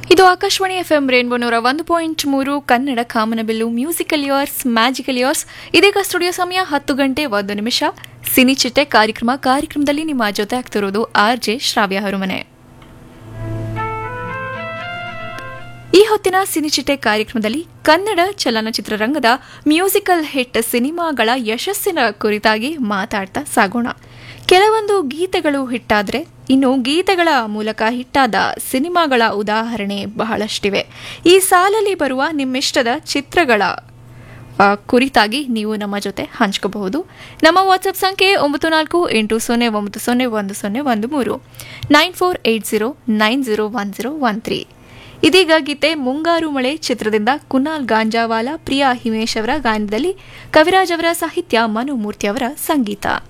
ಇದು Akashvani F M rainbow ನೂರ ಒಂದು ಪಾಯಿಂಟ್ ಮೂರು ಕನ್ನಡ ಕಾಮನಬಿಲ್ಲು ಮ್ಯೂಸಿಕಲ್ ಇಯರ್ಸ್ ಮ್ಯಾಜಿಕಲ್ ಇಯರ್ಸ್ ಇದೀಗ ಸ್ಟುಡಿಯೋ ಸಮಯ ಹತ್ತು ಗಂಟೆ ಒಂದು ನಿಮಿಷ ಸಿನಿ ಚಿಟ್ಟೆ ಕಾರ್ಯಕ್ರಮ ಕಾರ್ಯಕ್ರಮದಲ್ಲಿ ನಿಮ್ಮ ಜೊತೆ ಆಗ್ತಿರೋದು ಆರ್ ಜೆ ಶ್ರಾವ್ಯ ಹರುಮನೆ ಈ ಹೊತ್ತಿನ ಸಿನಿಚಿಟೆ ಕಾರ್ಯಕ್ರಮದಲ್ಲಿ ಕನ್ನಡ ಚಲನಚಿತ್ರರಂಗದ ಮ್ಯೂಸಿಕಲ್ ಹಿಟ್ ಸಿನಿಮಾಗಳ ಯಶಸ್ಸಿನ ಕುರಿತಾಗಿ ಮಾತಾಡ್ತಾ ಸಾಗೋಣ ಕೆಲವೊಂದು ಗೀತೆಗಳು ಹಿಟ್ಟಾದ್ರೆ ಇನ್ನು ಗೀತೆಗಳ ಮೂಲಕ ಹಿಟ್ಟಾದ ಸಿನಿಮಾಗಳ ಉದಾಹರಣೆ ಬಹಳಷ್ಟಿವೆ ಈ ಸಾಲಲ್ಲಿ ಬರುವ ನಿಮ್ಮಿಷ್ಟದ ಚಿತ್ರಗಳ ಆ, ಕುರಿತಾಗಿ ನೀವು ನಮ್ಮ ಜೊತೆ ಹಂಚ್ಕೋಬಹುದು ನಮ್ಮ ವಾಟ್ಸಪ್ ಸಂಖ್ಯೆ ಒಂಬತ್ತು ನಾಲ್ಕು ಎಂಟು ಸೊನ್ನೆ ಒಂಬತ್ತು ಸೊನ್ನೆ ಒಂದು ಸೊನ್ನೆ ಒಂದು ಮೂರು nine four eight zero nine zero one zero one three ಇದೀಗ ಗೀತೆ ಮುಂಗಾರು ಮಳೆ ಚಿತ್ರದಿಂದ ಕುನಾಲ್ ಗಾಂಜಾವಾಲ ಪ್ರಿಯಾ ಹಿಮೇಶ್ ಅವರ ಗಾಯನದಲ್ಲಿ ಕವಿರಾಜ್ ಅವರ ಸಾಹಿತ್ಯ ಮನು ಮೂರ್ತಿ ಅವರ ಸಂಗೀತ